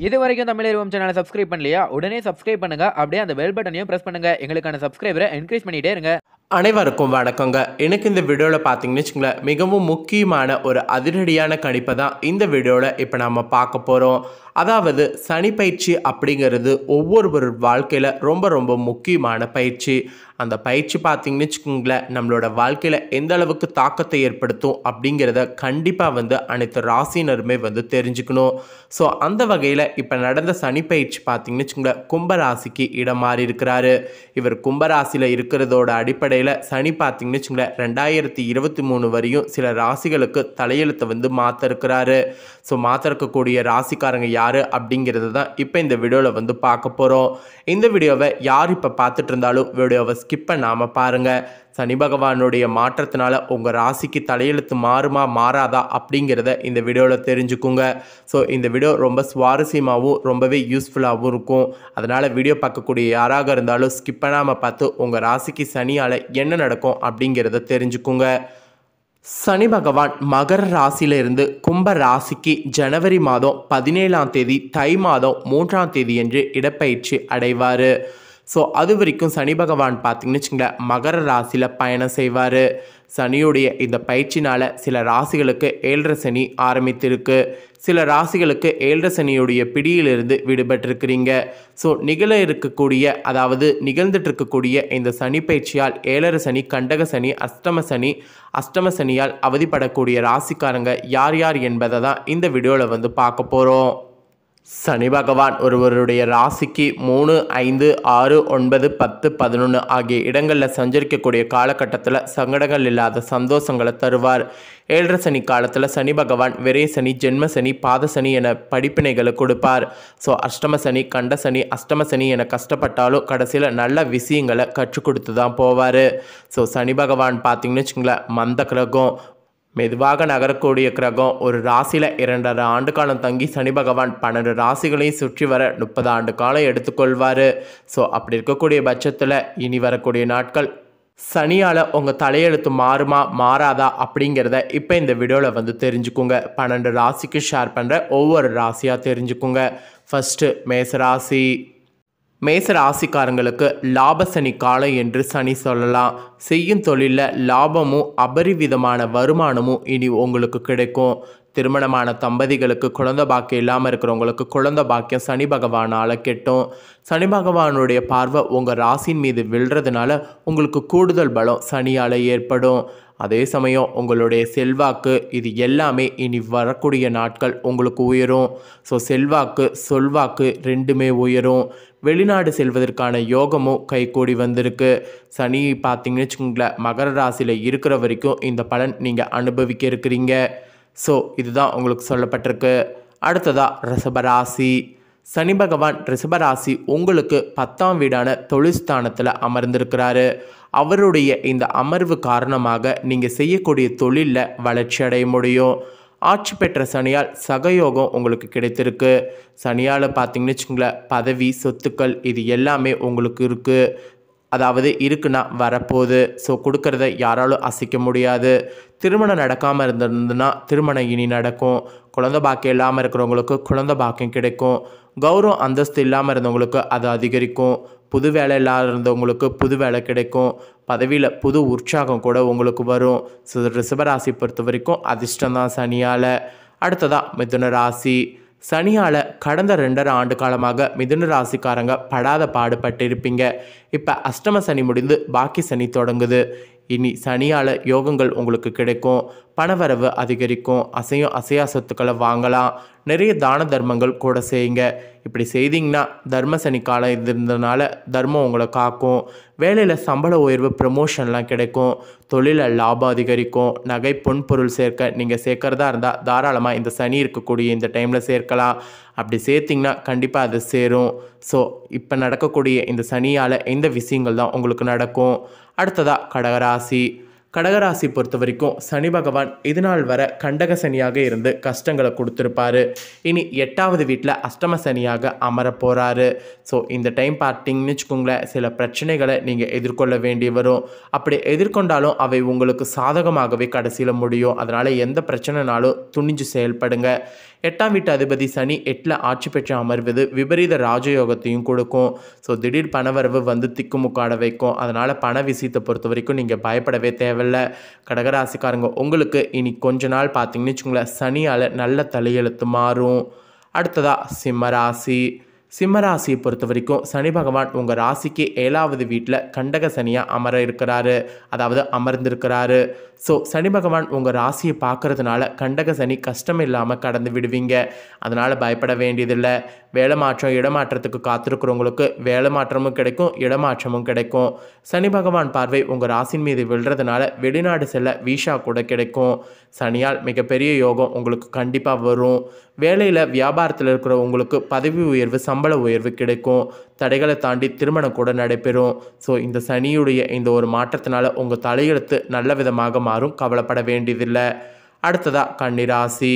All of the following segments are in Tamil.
இது வரைக்கும் தமிழ் சேனலை சப்ஸ்கிரைப் பண்ணலையா உடனே சப்ஸ்கிரைப் பண்ணுங்க அப்படியே அந்த பெல் பட்டனையும் பிரஸ் பண்ணுங்க எங்களுக்கான சப்ஸ்கிரைபரை என்கரேஜ் பண்ணிட்டே இருங்க அனைவருக்கும் வணக்கங்க எனக்கு இந்த வீடியோவில் பார்த்தீங்கன்னு வச்சுங்களேன் மிகவும் முக்கியமான ஒரு அதிரடியான கணிப்பை தான் இந்த வீடியோவில் இப்போ நம்ம பார்க்க போகிறோம் அதாவது சனி பயிற்சி அப்படிங்கிறது ஒவ்வொருவர் வாழ்க்கையில் ரொம்ப ரொம்ப முக்கியமான பயிற்சி அந்த பயிற்சி பார்த்தீங்கன்னு வச்சுக்கோங்களேன் நம்மளோட வாழ்க்கையில் எந்த அளவுக்கு தாக்கத்தை ஏற்படுத்தும் அப்படிங்கிறத கண்டிப்பாக வந்து அனைத்து ராசினருமே வந்து தெரிஞ்சுக்கணும் ஸோ அந்த வகையில் இப்போ நடந்த சனி பயிற்சி பார்த்தீங்கன்னு வச்சுக்கோங்களேன் கும்பராசிக்கு இடம் மாறி இருக்கிறாரு இவர் கும்பராசியில் இருக்கிறதோட அடிப்படையில் சனி பார்த்தீங்கன்னு வச்சுங்களேன் ரெண்டாயிரத்தி இருபத்தி மூணு வரையும் சில ராசிகளுக்கு தலையெழுத்தை வந்து மாற்ற இருக்கிறாரு ஸோ மாற்ற இருக்கக்கூடிய ராசிக்காரங்க யார் அப்படிங்கிறது தான் இப்போ இந்த வீடியோவில் வந்து பார்க்க போகிறோம் இந்த வீடியோவை யார் இப்போ பார்த்துட்டு இருந்தாலும் வீடியோவை ஸ்கிப் பண்ணாமல் பாருங்கள் சனி பகவானுடைய மாற்றத்தினால உங்கள் ராசிக்கு தலையெழுத்து மாறுமா மாறாதா அப்படிங்கிறத இந்த வீடியோவில் தெரிஞ்சுக்குங்க ஸோ இந்த வீடியோ ரொம்ப சுவாரஸ்யமாகவும் ரொம்பவே யூஸ்ஃபுல்லாகவும் இருக்கும் அதனால் வீடியோ பார்க்கக்கூடிய யாராக இருந்தாலும் ஸ்கிப் பண்ணாமல் பார்த்து உங்கள் ராசிக்கு சனியால் என்ன நடக்கும் அப்படிங்கிறத தெரிஞ்சுக்குங்க சனி பகவான் மகர ராசியிலிருந்து கும்ப ராசிக்கு ஜனவரி மாதம் பதினேழாம் தேதி தை மாதம் மூன்றாம் தேதி என்று இடப்பெயர்ச்சி அடைவார் ஸோ அது வரைக்கும் சனி பகவான் பார்த்தீங்கன்னு வச்சுங்களேன் மகர ராசியில் பயணம் செய்வார் சனியுடைய இந்த பயிற்சினால் சில ராசிகளுக்கு ஏழரை சனி ஆரம்பித்திருக்கு சில ராசிகளுக்கு ஏழரை சனியுடைய பிடியிலிருந்து விடுபட்டிருக்கிறீங்க ஸோ நிகழ இருக்கக்கூடிய அதாவது நிகழ்ந்துட்டு இருக்கக்கூடிய இந்த சனி பயிற்சியால் ஏழரை சனி கண்டக சனி அஷ்டம சனி அஷ்டம சனியால் அவதிப்படக்கூடிய ராசிக்காரங்க யார் யார் என்பதை தான் இந்த வீடியோவில் வந்து பார்க்க போகிறோம் சனி பகவான் ஒருவருடைய ராசிக்கு மூணு ஐந்து ஆறு ஒன்பது பத்து பதினொன்று ஆகிய இடங்களில் சஞ்சரிக்கக்கூடிய காலகட்டத்தில் சங்கடங்கள் இல்லாத சந்தோஷங்களை தருவார் ஏழரை சனி காலத்தில் சனி பகவான் விரை சனி ஜென்ம சனி பாத சனி என படிப்பினைகளை கொடுப்பார் ஸோ அஷ்டம சனி கண்ட சனி அஷ்டம சனி என கஷ்டப்பட்டாலும் கடைசியில் நல்ல விஷயங்களை கற்றுக் கொடுத்து தான் போவார் ஸோ சனி பகவான் பார்த்தீங்கன்னு வச்சுங்களேன் மந்த கிரகம் மெதுவாக நகரக்கூடிய கிரகம் ஒரு ராசியில் இரண்டரை ஆண்டு காலம் தங்கி சனி பகவான் பன்னெண்டு ராசிகளையும் சுற்றி வர முப்பது ஆண்டு காலம் எடுத்துக்கொள்வார் ஸோ அப்படி இருக்கக்கூடிய பட்சத்தில் இனி வரக்கூடிய நாட்கள் சனியால் உங்கள் தலையெழுத்து மாறுமா மாறாதா அப்படிங்கிறத இப்போ இந்த வீடியோவில் வந்து தெரிஞ்சுக்குங்க பன்னெண்டு ராசிக்கு ஷேர் பண்ணுற ஒவ்வொரு ராசியாக தெரிஞ்சுக்குங்க ஃபஸ்ட்டு மேசராசி மேச ராசிக்காரங்களுக்கு லாப சனி காலம் என்று சனி சொல்லலாம் செய்யும் தொழிலில் லாபமும் அபரிவிதமான வருமானமும் இனி உங்களுக்கு கிடைக்கும் திருமணமான தம்பதிகளுக்கு குழந்தை பாக்கியம் இல்லாமல் இருக்கிறவங்களுக்கு குழந்தை பாக்கியம் சனி பகவானால் கெட்டும் சனி பகவானுடைய பார்வை உங்கள் ராசியின் மீது விழுறதுனால உங்களுக்கு கூடுதல் பலம் சனியால் ஏற்படும் அதே சமயம் உங்களுடைய செல்வாக்கு இது எல்லாமே இனி வரக்கூடிய நாட்கள் உங்களுக்கு உயரும் ஸோ செல்வாக்கு சொல்வாக்கு ரெண்டுமே உயரும் வெளிநாடு செல்வதற்கான யோகமும் கைகூடி வந்திருக்கு சனி பார்த்தீங்கன்னு வச்சுக்கோங்களேன் மகர ராசியில் இருக்கிற வரைக்கும் இந்த பலன் நீங்கள் அனுபவிக்க இருக்கிறீங்க ஸோ இதுதான் உங்களுக்கு சொல்லப்பட்டிருக்கு அடுத்ததா ரிஷபராசி சனி பகவான் ரிஷபராசி உங்களுக்கு பத்தாம் வீடான தொழில்ஸ்தானத்தில் அமர்ந்திருக்கிறாரு அவருடைய இந்த அமர்வு காரணமாக நீங்கள் செய்யக்கூடிய தொழிலில் வளர்ச்சி அடைய முடியும் ஆட்சி பெற்ற சனியால் சகயோகம் உங்களுக்கு கிடைத்திருக்கு சனியால் பார்த்தீங்கன்னு வச்சுக்கோங்களேன் பதவி சொத்துக்கள் இது எல்லாமே உங்களுக்கு இருக்குது அதாவது இருக்குன்னா வரப்போகுது ஸோ கொடுக்கறத யாராலும் அசைக்க முடியாது திருமணம் நடக்காமல் இருந்திருந்துன்னா திருமணம் இனி நடக்கும் குழந்த பாக்கியம் இல்லாமல் இருக்கிறவங்களுக்கு குழந்த பாக்கியம் கிடைக்கும் கௌரவம் அந்தஸ்து இல்லாமல் இருந்தவங்களுக்கு அது அதிகரிக்கும் புது வேலை இல்லாத இருந்தவங்களுக்கு புது வேலை கிடைக்கும் பதவியில் புது உற்சாகம் கூட உங்களுக்கு வரும் ஸோ ரிஷபராசி பொறுத்த வரைக்கும் அதிர்ஷ்டம் தான் சனியால் அடுத்ததாக மிதுன ராசி சனியால் கடந்த ரெண்டரை ஆண்டு காலமாக மிதுன ராசிக்காரங்க படாத பாடுபட்டு இருப்பீங்க இப்போ அஷ்டம சனி முடிந்து பாக்கி சனி தொடங்குது இனி சனியால் யோகங்கள் உங்களுக்கு கிடைக்கும் பணவரவு அதிகரிக்கும் அசையும் அசையா சொத்துக்களை வாங்கலாம் நிறைய தான தர்மங்கள் கூட செய்யுங்க இப்படி செய்தீங்கன்னா தர்ம சனி காலம் இருந்ததுனால தர்மம் உங்களை காக்கும் வேலையில் சம்பள உயர்வு ப்ரமோஷன்லாம் கிடைக்கும் தொழிலில் லாபம் அதிகரிக்கும் நகை பொன் பொருள் சேர்க்க நீங்கள் சேர்க்கறதா இருந்தால் தாராளமாக இந்த சனி இருக்கக்கூடிய இந்த டைமில் சேர்க்கலாம் அப்படி சேர்த்திங்கன்னா கண்டிப்பாக அது சேரும் ஸோ இப்போ நடக்கக்கூடிய இந்த சனியால் இந்த விஷயங்கள் தான் உங்களுக்கு நடக்கும் அடுத்ததாக கடகராசி கடகராசி பொறுத்த வரைக்கும் சனி பகவான் இது நாள் வர கண்டக சனியாக இருந்து கஷ்டங்களை கொடுத்துருப்பாரு இனி எட்டாவது வீட்டில் அஷ்டம சனியாக அமர போகிறாரு ஸோ இந்த டைம் பார்த்தீங்கன்னு வச்சுக்கோங்களேன் சில பிரச்சனைகளை நீங்கள் எதிர்கொள்ள வேண்டி வரும் அப்படி எதிர்கொண்டாலும் அவை உங்களுக்கு சாதகமாகவே கடைசியில் முடியும் அதனால் எந்த பிரச்சனைனாலும் துணிஞ்சு செயல்படுங்க எட்டாம் வீட்டு அதிபதி சனி எட்டில் ஆட்சி பெற்று அமர்வது விபரீத ராஜயோகத்தையும் கொடுக்கும் ஸோ திடீர் பணவரவு வந்து திக்குமுக்காட வைக்கும் அதனால் பண விஷயத்தை பொறுத்த வரைக்கும் நீங்கள் பயப்படவே தேவையில்ல கடகராசிக்காரங்க உங்களுக்கு இனி கொஞ்ச நாள் பார்த்தீங்கன்னு வச்சுக்கோங்களேன் சனியால் நல்ல தலையெழுத்து மாறும் அடுத்ததா சிம்மராசி சிம்மராசியை பொறுத்த வரைக்கும் சனி பகவான் உங்கள் ராசிக்கு ஏழாவது வீட்டில் கண்டக சனியாக அமர இருக்கிறாரு அதாவது அமர்ந்திருக்கிறாரு ஸோ சனி பகவான் உங்கள் ராசியை பார்க்கறதுனால கண்டக சனி கஷ்டம் இல்லாமல் கடந்து விடுவீங்க அதனால் பயப்பட வேண்டியதில்லை வேலை மாற்றம் இடமாற்றத்துக்கு காத்திருக்கிறவங்களுக்கு வேலை மாற்றமும் கிடைக்கும் இடமாற்றமும் கிடைக்கும் சனி பகவான் பார்வை உங்கள் ராசின் மீது விழுறதுனால வெளிநாடு செல்ல வீசா கூட கிடைக்கும் சனியால் மிகப்பெரிய யோகம் உங்களுக்கு கண்டிப்பாக வரும் வேலையில் வியாபாரத்தில் இருக்கிற உங்களுக்கு பதவி உயர்வு சம்பள உயர்வு கிடைக்கும் தடைகளை தாண்டி திருமணம் கூட நடைபெறும் ஸோ இந்த சனியுடைய இந்த ஒரு மாற்றத்தினால உங்கள் தலையெழுத்து நல்ல விதமாக மாறும் கவலைப்பட வேண்டியதில்லை அடுத்ததா கன்னிராசி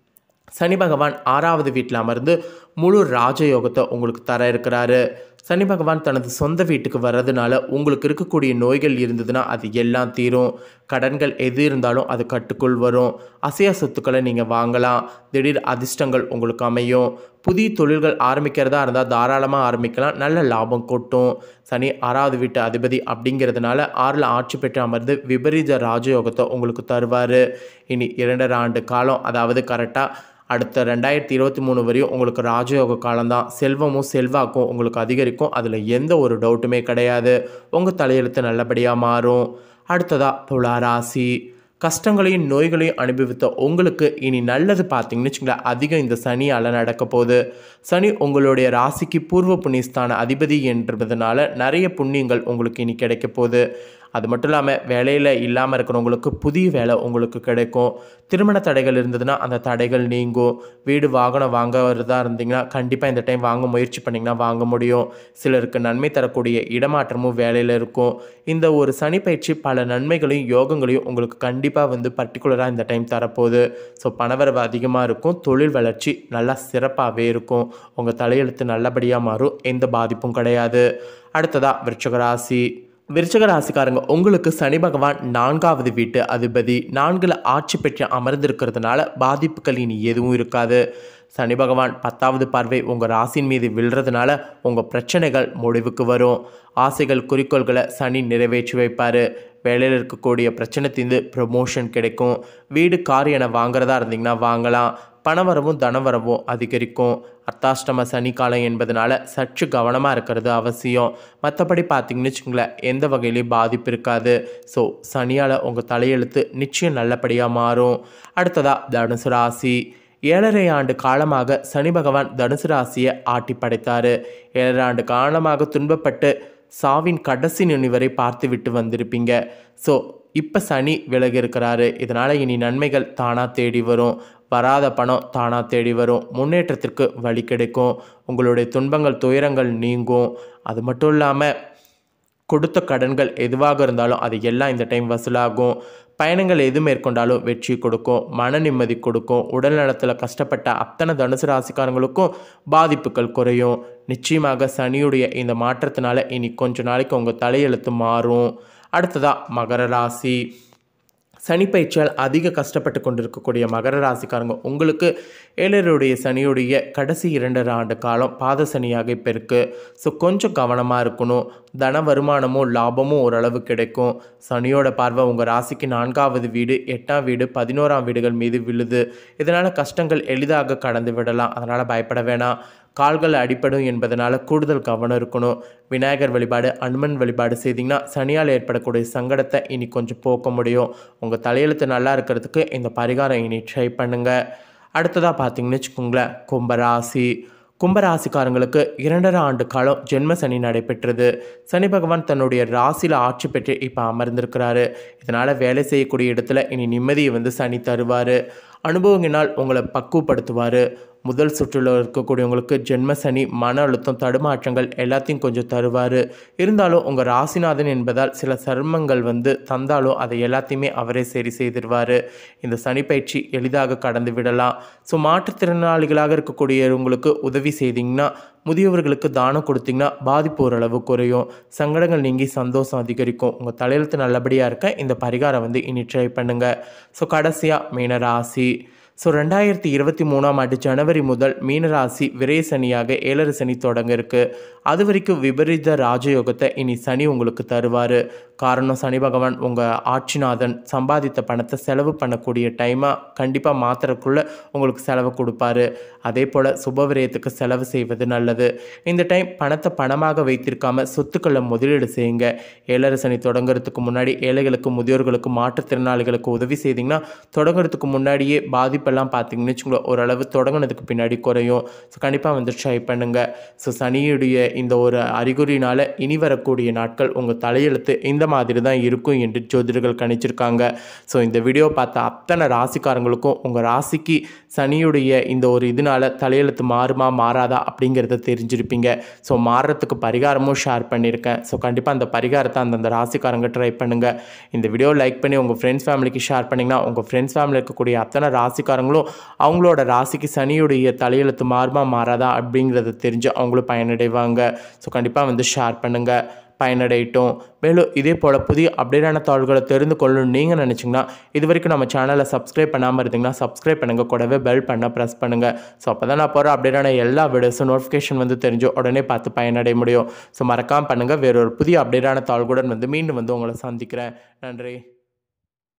சனி பகவான் ஆறாவது வீட்டில் அமர்ந்து முழு ராஜயோகத்தை உங்களுக்கு தர இருக்கிறாரு சனி பகவான் தனது சொந்த வீட்டுக்கு வர்றதுனால உங்களுக்கு இருக்கக்கூடிய நோய்கள் இருந்ததுன்னா அது எல்லாம் தீரும் கடன்கள் எது இருந்தாலும் அது கட்டுக்குள் வரும் அசையா சொத்துக்களை நீங்கள் வாங்கலாம் திடீர் அதிர்ஷ்டங்கள் உங்களுக்கு அமையும் புதிய தொழில்கள் ஆரம்பிக்கிறதா இருந்தால் தாராளமாக ஆரம்பிக்கலாம் நல்ல லாபம் கொட்டும் சனி ஆறாவது வீட்டு அதிபதி அப்படிங்கிறதுனால ஆறில் ஆட்சி பெற்று அமர்ந்து விபரீத ராஜயோகத்தை உங்களுக்கு தருவார் இனி இரண்டரை ஆண்டு காலம் அதாவது கரெக்டாக அடுத்த ரெண்டாயிரத்தி இருபத்தி மூணு வரையும் உங்களுக்கு ராஜயோக காலம்தான் செல்வமும் செல்வாக்கும் உங்களுக்கு அதிகரிக்கும் அதில் எந்த ஒரு டவுட்டுமே கிடையாது உங்கள் தலையெழுத்து நல்லபடியாக மாறும் அடுத்ததா துளாராசி கஷ்டங்களையும் நோய்களையும் அனுபவித்த உங்களுக்கு இனி நல்லது பார்த்தீங்கன்னு வச்சுங்களேன் அதிகம் இந்த சனியால் நடக்க போகுது சனி உங்களுடைய ராசிக்கு பூர்வ புண்ணியஸ்தான அதிபதி என்றதுனால நிறைய புண்ணியங்கள் உங்களுக்கு இனி கிடைக்க போகுது அது மட்டும் இல்லாமல் வேலையில் இல்லாமல் இருக்கிறவங்களுக்கு புதிய வேலை உங்களுக்கு கிடைக்கும் திருமண தடைகள் இருந்ததுன்னா அந்த தடைகள் நீங்கும் வீடு வாகனம் வாங்குறதா இருந்தீங்கன்னா கண்டிப்பாக இந்த டைம் வாங்க முயற்சி பண்ணிங்கன்னா வாங்க முடியும் சிலருக்கு நன்மை தரக்கூடிய இடமாற்றமும் வேலையில் இருக்கும் இந்த ஒரு சனி பயிற்சி பல நன்மைகளையும் யோகங்களையும் உங்களுக்கு கண்டிப்பாக வந்து பர்டிகுலராக இந்த டைம் தரப்போகுது ஸோ பணவரவு அதிகமாக இருக்கும் தொழில் வளர்ச்சி நல்லா சிறப்பாகவே இருக்கும் உங்கள் தலையெழுத்து நல்லபடியாக மாறும் எந்த பாதிப்பும் கிடையாது அடுத்ததா விருச்சகராசி விருச்சக ராசிக்காரங்க உங்களுக்கு சனி பகவான் நான்காவது வீட்டு அதிபதி நான்கில் ஆட்சி பெற்று அமர்ந்திருக்கிறதுனால பாதிப்புகள் இனி எதுவும் இருக்காது சனி பகவான் பத்தாவது பார்வை உங்கள் ராசியின் மீது விழுறதுனால உங்கள் பிரச்சனைகள் முடிவுக்கு வரும் ஆசைகள் குறிக்கோள்களை சனி நிறைவேற்றி வைப்பார் வேலையில் இருக்கக்கூடிய பிரச்சனை தீர்ந்து ப்ரமோஷன் கிடைக்கும் வீடு கார் என வாங்குறதா இருந்தீங்கன்னா வாங்கலாம் பணவரவும் தனவரவும் அதிகரிக்கும் அர்த்தாஷ்டம சனிக்காலம் என்பதனால சற்று கவனமாக இருக்கிறது அவசியம் மற்றபடி பார்த்தீங்கன்னு வச்சுங்களேன் எந்த வகையிலையும் பாதிப்பு இருக்காது ஸோ சனியால் உங்கள் தலையெழுத்து நிச்சயம் நல்லபடியாக மாறும் அடுத்ததா தனுசு ராசி ஏழரை ஆண்டு காலமாக சனி பகவான் தனுசு ராசியை ஆட்டி படைத்தார் ஏழரை ஆண்டு காலமாக துன்பப்பட்டு சாவின் கடைசி நுனி வரை பார்த்து விட்டு வந்திருப்பீங்க ஸோ இப்போ சனி விலகி இருக்கிறாரு இதனால் இனி நன்மைகள் தானாக தேடி வரும் வராத பணம் தானாக தேடி வரும் முன்னேற்றத்திற்கு வழி கிடைக்கும் உங்களுடைய துன்பங்கள் துயரங்கள் நீங்கும் அது மட்டும் இல்லாமல் கொடுத்த கடன்கள் எதுவாக இருந்தாலும் அது எல்லாம் இந்த டைம் வசூலாகும் பயணங்கள் எது மேற்கொண்டாலும் வெற்றி கொடுக்கும் மன நிம்மதி கொடுக்கும் உடல் நலத்தில் கஷ்டப்பட்ட அத்தனை தனுசு ராசிக்காரங்களுக்கும் பாதிப்புகள் குறையும் நிச்சயமாக சனியுடைய இந்த மாற்றத்தினால இனி கொஞ்ச நாளைக்கு உங்கள் தலையெழுத்து மாறும் அடுத்ததா மகர ராசி சனி பயிற்சியால் அதிக கஷ்டப்பட்டு கொண்டிருக்கக்கூடிய மகர ராசிக்காரங்க உங்களுக்கு ஏழருடைய சனியுடைய கடைசி இரண்டரை ஆண்டு காலம் பாத சனியாக இப்போ இருக்குது ஸோ கொஞ்சம் கவனமாக இருக்கணும் தன வருமானமும் லாபமும் ஓரளவு கிடைக்கும் சனியோட பார்வை உங்கள் ராசிக்கு நான்காவது வீடு எட்டாம் வீடு பதினோராம் வீடுகள் மீது விழுது இதனால் கஷ்டங்கள் எளிதாக கடந்து விடலாம் அதனால் பயப்பட வேணாம் கால்கள் அடிப்படும் என்பதனால கூடுதல் கவனம் இருக்கணும் விநாயகர் வழிபாடு அனுமன் வழிபாடு செய்தீங்கன்னா சனியால் ஏற்படக்கூடிய சங்கடத்தை இனி கொஞ்சம் போக்க முடியும் உங்கள் தலையெழுத்து நல்லா இருக்கிறதுக்கு இந்த பரிகாரம் இனி ட்ரை பண்ணுங்கள் அடுத்ததாக பார்த்தீங்கன்னு வச்சுக்கோங்களேன் கும்பராசி கும்பராசிக்காரங்களுக்கு இரண்டரை ஆண்டு காலம் ஜென்ம சனி நடைபெற்றது சனி பகவான் தன்னுடைய ராசியில் ஆட்சி பெற்று இப்போ அமர்ந்திருக்கிறாரு இதனால் வேலை செய்யக்கூடிய இடத்துல இனி நிம்மதியை வந்து சனி தருவார் அனுபவங்கினால் உங்களை பக்குவப்படுத்துவார் முதல் சுற்றில் இருக்கக்கூடியவங்களுக்கு ஜென்ம சனி மன அழுத்தம் தடுமாற்றங்கள் எல்லாத்தையும் கொஞ்சம் தருவார் இருந்தாலும் உங்கள் ராசிநாதன் என்பதால் சில சிரமங்கள் வந்து தந்தாலும் அதை எல்லாத்தையுமே அவரே சரி செய்திருவார் இந்த சனி பயிற்சி எளிதாக கடந்து விடலாம் ஸோ மாற்றுத்திறனாளிகளாக இருக்கக்கூடியவங்களுக்கு உதவி செய்தீங்கன்னா முதியவர்களுக்கு தானம் கொடுத்தீங்கன்னா பாதிப்பு ஓரளவு குறையும் சங்கடங்கள் நீங்கி சந்தோஷம் அதிகரிக்கும் உங்கள் தலையெழுத்து நல்லபடியாக இருக்க இந்த பரிகாரம் வந்து இனி ட்ரை பண்ணுங்கள் ஸோ கடைசியாக மீன ராசி ஸோ ரெண்டாயிரத்தி இருபத்தி மூணாம் ஆண்டு ஜனவரி முதல் மீனராசி விரய சனியாக ஏழரை சனி தொடங்க இருக்கு அது வரைக்கும் விபரீத ராஜயோகத்தை இனி சனி உங்களுக்கு தருவார் காரணம் சனி பகவான் உங்கள் ஆட்சிநாதன் சம்பாதித்த பணத்தை செலவு பண்ணக்கூடிய டைமாக கண்டிப்பாக மாத்திரக்குள்ள உங்களுக்கு செலவு கொடுப்பாரு அதே போல் சுபவிரயத்துக்கு செலவு செய்வது நல்லது இந்த டைம் பணத்தை பணமாக வைத்திருக்காம சொத்துக்களை முதலீடு செய்யுங்க ஏழரை சனி தொடங்குறதுக்கு முன்னாடி ஏழைகளுக்கு முதியோர்களுக்கு மாற்றுத்திறனாளிகளுக்கு உதவி செய்தீங்கன்னா தொடங்குறதுக்கு முன்னாடியே பாதிப்பெல்லாம் பார்த்தீங்கன்னு வச்சுக்கோங்களேன் ஓரளவு தொடங்குனதுக்கு பின்னாடி குறையும் ஸோ கண்டிப்பாக வந்து ட்ரை பண்ணுங்கள் ஸோ சனியுடைய இந்த ஒரு அறிகுறினால் இனி வரக்கூடிய நாட்கள் உங்கள் தலையெழுத்து இந்த மாதிரி தான் இருக்கும் என்று ஜோதிடர்கள் கணிச்சிருக்காங்க ஸோ இந்த வீடியோ பார்த்த அத்தனை ராசிக்காரங்களுக்கும் உங்கள் ராசிக்கு சனியுடைய இந்த ஒரு இதனால தலையெழுத்து மாறுமா மாறாதா அப்படிங்கிறத தெரிஞ்சிருப்பீங்க ஸோ மாறுறதுக்கு பரிகாரமும் ஷேர் பண்ணியிருக்கேன் ஸோ கண்டிப்பாக அந்த பரிகாரத்தை அந்தந்த ராசிக்காரங்க ட்ரை பண்ணுங்கள் இந்த வீடியோ லைக் பண்ணி உங்கள் ஃப்ரெண்ட்ஸ் ஃபேமிலிக்கு ஷேர் பண்ணிங்கன்னா உங்கள் ஃப்ரெண்ட்ஸ் ஃபேமிலியில் இருக்கக்கூடிய அத்தனை ராசிக்காரங்களும் அவங்களோட ராசிக்கு சனியுடைய தலையெழுத்து மாறுமா மாறாதா அப்படிங்கிறத தெரிஞ்சு அவங்களும் பயனடைவாங்க ஸோ கண்டிப்பாக வந்து ஷேர் பண்ணுங்கள் பயனடையட்டும் மேலும் இதே போல் புதிய அப்டேட்டான தாள்களை தெரிந்து கொள்ளணும்னு நீங்கள் நினச்சிங்கன்னா இது வரைக்கும் நம்ம சேனலை சப்ஸ்கிரைப் பண்ணாமல் இருந்தீங்கன்னா சப்ஸ்கிரைப் பண்ணுங்கள் கூடவே பெல் பண்ண ப்ரெஸ் பண்ணுங்கள் ஸோ அப்போ தான் நான் போகிற அப்டேட்டான எல்லா வீடியோஸும் நோட்டிஃபிகேஷன் வந்து தெரிஞ்சு உடனே பார்த்து பயனடைய முடியும் ஸோ மறக்காமல் பண்ணுங்கள் வேறொரு புதிய அப்டேட்டான தாள்களுடன் வந்து மீண்டும் வந்து உங்களை சந்திக்கிறேன் நன்றி